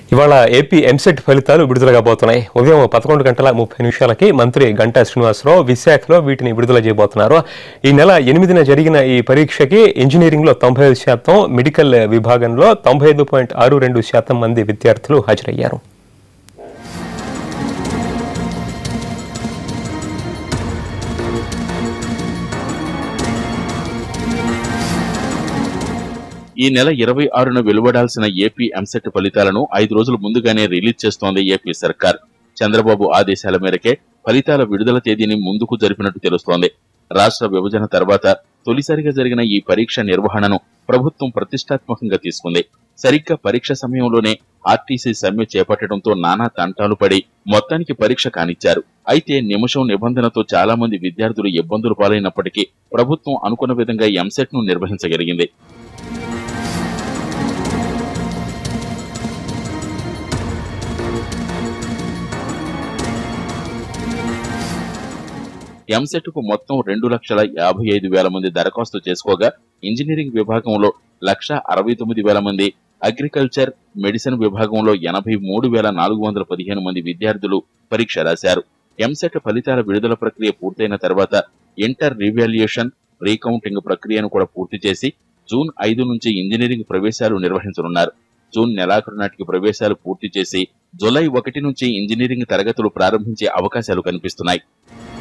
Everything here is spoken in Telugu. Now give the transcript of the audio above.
ఇవాళ ఏపీ ఎంసెట్ ఫలితాలు విడుదల కాబోతున్నాయి ఉదయం పదకొండు గంటల ముప్పై నిమిషాలకి మంత్రి గంటా శ్రీనివాసరావు విశాఖలో వీటిని విడుదల చేయబోతున్నారు ఈ నెల ఎనిమిదిన జరిగిన ఈ పరీక్షకి ఇంజనీరింగ్లో తొంభై ఐదు శాతం మెడికల్ విభాగంలో తొంభై ఐదు పాయింట్ ఆరు రెండు శాతం మంది విద్యార్థులు హాజరయ్యారు ఈ నెల ఇరవై ఆరున వెలువడాల్సిన ఏపీ ఎంసెట్ ఫలితాలను ఐదు రోజుల ముందుగానే రిలీజ్ చేస్తోంది ఏపీ సర్కార్ చంద్రబాబు ఆదేశాల మేరకే ఫలితాల విడుదల తేదీని ముందుకు జరిపినట్టు తెలుస్తోంది రాష్ట్ర విభజన తర్వాత తొలిసారిగా జరిగిన ఈ పరీక్ష నిర్వహణను ప్రభుత్వం ప్రతిష్టాత్మకంగా తీసుకుంది సరిగ్గా పరీక్ష సమయంలోనే ఆర్టీసీ సమ్మె చేపట్టడంతో నానా తంటాలు పడి మొత్తానికి పరీక్ష కానిచ్చారు అయితే నిమిషం నిబంధనతో చాలా మంది విద్యార్థులు ఇబ్బందులు పాలైనప్పటికీ ప్రభుత్వం అనుకున్న విధంగా ఎంసెట్ ను నిర్వహించగలిగింది ఎంసెట్ కు మొత్తం రెండు లక్షల యాభై ఐదు వేల మంది దరఖాస్తు చేసుకోగా ఇంజనీరింగ్ విభాగంలో లక్ష అరవై తొమ్మిది వేల మంది అగ్రికల్చర్ మెడిసిన్ విభాగంలో ఎనభై మూడు వేల నాలుగు వందల పదిహేను మంది విద్యార్థులు పరీక్ష రాశారు ఎంసెట్ ఫలితాల విడుదల ప్రక్రియ పూర్తయిన తర్వాత ఇంటర్ రివాల్యుయేషన్ రీకౌంటింగ్ ప్రక్రియను కూడా పూర్తి చేసి జూన్ ఐదు నుంచి ఇంజనీరింగ్ ప్రవేశాలు నిర్వహించనున్నారు జూన్ నెలాఖరు నాటికి ప్రవేశాలు పూర్తి చేసి జూలై ఒకటి నుంచి ఇంజనీరింగ్ తరగతులు ప్రారంభించే అవకాశాలు కనిపిస్తున్నాయి